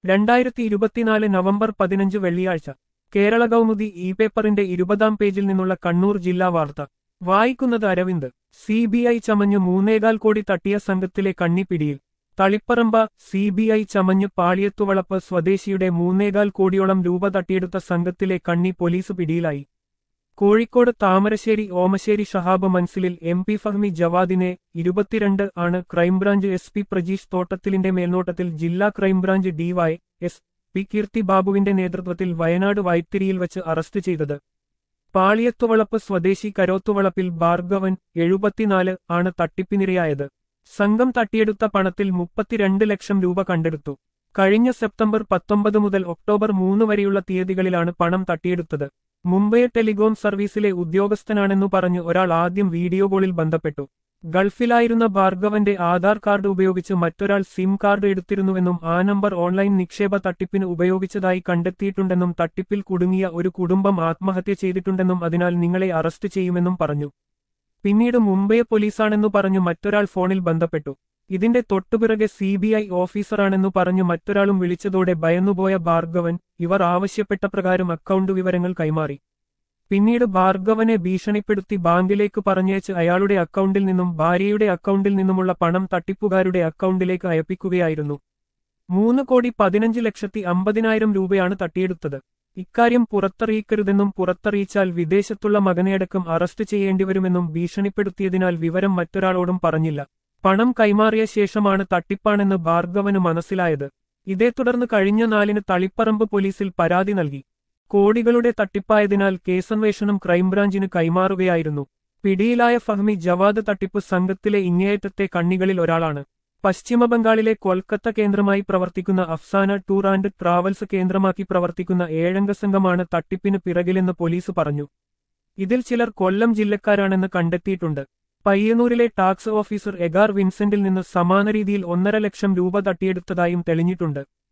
രണ്ടായിരത്തി ഇരുപത്തിനാല് നവംബർ പതിനഞ്ച് വെള്ളിയാഴ്ച കേരള കൗമുദി ഇ പേപ്പറിന്റെ ഇരുപതാം പേജിൽ നിന്നുള്ള കണ്ണൂർ ജില്ലാ വാർത്ത വായിക്കുന്നത് അരവിന്ദ് സി ബി ഐ ചമഞ്ഞ് മൂന്നേകാൽ കോടി തട്ടിയ സംഘത്തിലെ കണ്ണിപ്പിടിയിൽ തളിപ്പറമ്പ സി ബി ഐ ചമഞ്ഞ് പാളിയത്തുവളപ്പ് സ്വദേശിയുടെ മൂന്നേകാൽ കോടിയോളം രൂപ തട്ടിയെടുത്ത സംഘത്തിലെ കണ്ണി പോലീസ് പിടിയിലായി കോഴിക്കോട് താമരശ്ശേരി ഓമശ്ശേരി ഷഹാബ് മൻസിലിൽ എം പി ഫഹ്മി ജവാദിനെ ഇരുപത്തിരണ്ട് ആണ് ക്രൈംബ്രാഞ്ച് എസ് പി പ്രജീഷ് തോട്ടത്തിലിന്റെ മേൽനോട്ടത്തിൽ ജില്ലാ crime branch D Y S P Keerthi ബാബുവിന്റെ നേതൃത്വത്തിൽ വയനാട് വൈത്തിരിയിൽ വച്ച് അറസ്റ്റ് ചെയ്തത് പാളിയത്തുവളപ്പ് സ്വദേശി കരോത്തുവളപ്പിൽ ഭാർഗവൻ എഴുപത്തിനാല് ആണ് തട്ടിപ്പിനിരയായത് സംഘം തട്ടിയെടുത്ത പണത്തിൽ മുപ്പത്തിരണ്ട് ലക്ഷം രൂപ കണ്ടെടുത്തു കഴിഞ്ഞ സെപ്റ്റംബർ പത്തൊമ്പത് മുതൽ ഒക്ടോബർ മൂന്ന് വരെയുള്ള തീയതികളിലാണ് പണം തട്ടിയെടുത്തത് മുംബൈ ടെലികോം സർവീസിലെ ഉദ്യോഗസ്ഥനാണെന്നു പറഞ്ഞ് ഒരാൾ ആദ്യം വീഡിയോ കോളിൽ ബന്ധപ്പെട്ടു ഗൾഫിലായിരുന്ന ഭാർഗവന്റെ ആധാർ കാർഡ് ഉപയോഗിച്ച് മറ്റൊരാൾ സിം കാർഡ് എടുത്തിരുന്നുവെന്നും ആ നമ്പർ ഓൺലൈൻ നിക്ഷേപ തട്ടിപ്പിന് ഉപയോഗിച്ചതായി കണ്ടെത്തിയിട്ടുണ്ടെന്നും തട്ടിപ്പിൽ കുടുങ്ങിയ ഒരു കുടുംബം ആത്മഹത്യ ചെയ്തിട്ടുണ്ടെന്നും അതിനാൽ നിങ്ങളെ അറസ്റ്റ് ചെയ്യുമെന്നും പറഞ്ഞു പിന്നീട് മുംബൈ പോലീസാണെന്നു പറഞ്ഞു മറ്റൊരാൾ ഫോണിൽ ബന്ധപ്പെട്ടു ഇതിന്റെ തൊട്ടുപിറകെ സി ബി ഐ ഓഫീസറാണെന്നു പറഞ്ഞു മറ്റൊരാളും വിളിച്ചതോടെ ഭയന്നുപോയ ഭാർഗവൻ ഇവർ ആവശ്യപ്പെട്ട പ്രകാരം അക്കൗണ്ട് വിവരങ്ങൾ കൈമാറി പിന്നീട് ഭാർഗവനെ ഭീഷണിപ്പെടുത്തി ബാങ്കിലേക്ക് പറഞ്ഞയച്ച് അയാളുടെ അക്കൗണ്ടിൽ നിന്നും ഭാര്യയുടെ അക്കൗണ്ടിൽ നിന്നുമുള്ള പണം തട്ടിപ്പുകാരുടെ അക്കൗണ്ടിലേക്ക് അയപ്പിക്കുകയായിരുന്നു മൂന്ന് കോടി പതിനഞ്ച് ലക്ഷത്തി അമ്പതിനായിരം രൂപയാണ് തട്ടിയെടുത്തത് ഇക്കാര്യം പുറത്തറിയിക്കരുതെന്നും പുറത്തറിയിച്ചാൽ വിദേശത്തുള്ള മകനെയടക്കം അറസ്റ്റ് ചെയ്യേണ്ടിവരുമെന്നും ഭീഷണിപ്പെടുത്തിയതിനാൽ വിവരം മറ്റൊരാളോടും പറഞ്ഞില്ല പണം കൈമാറിയ ശേഷമാണ് തട്ടിപ്പാണെന്ന് ഭാർഗവന് മനസ്സിലായത് ഇതേ തുടർന്ന് കഴിഞ്ഞ നാലിന് തളിപ്പറമ്പ് പോലീസിൽ പരാതി നൽകി കോടികളുടെ തട്ടിപ്പായതിനാൽ കേസന്വേഷണം ക്രൈംബ്രാഞ്ചിന് കൈമാറുകയായിരുന്നു പിടിയിലായ ഫഹ്മി ജവാദ് തട്ടിപ്പ് സംഘത്തിലെ ഇങ്ങേയറ്റത്തെ കണ്ണികളിൽ ഒരാളാണ് പശ്ചിമബംഗാളിലെ കൊൽക്കത്ത കേന്ദ്രമായി പ്രവർത്തിക്കുന്ന അഫ്സാന ടൂർ ആൻഡ് ട്രാവൽസ് കേന്ദ്രമാക്കി പ്രവർത്തിക്കുന്ന ഏഴംഗ സംഘമാണ് തട്ടിപ്പിന് പിറകിലെന്ന് പോലീസ് പറഞ്ഞു ഇതിൽ ചിലർ കൊല്ലം ജില്ലക്കാരാണെന്ന് കണ്ടെത്തിയിട്ടുണ്ട് പയ്യന്നൂരിലെ ടാക്സ് ഓഫീസർ എഗാർ വിൻസെന്റിൽ നിന്ന് സമാന രീതിയിൽ ഒന്നര ലക്ഷം രൂപ തട്ടിയെടുത്തതായും തെളിഞ്ഞിട്ടുണ്ട്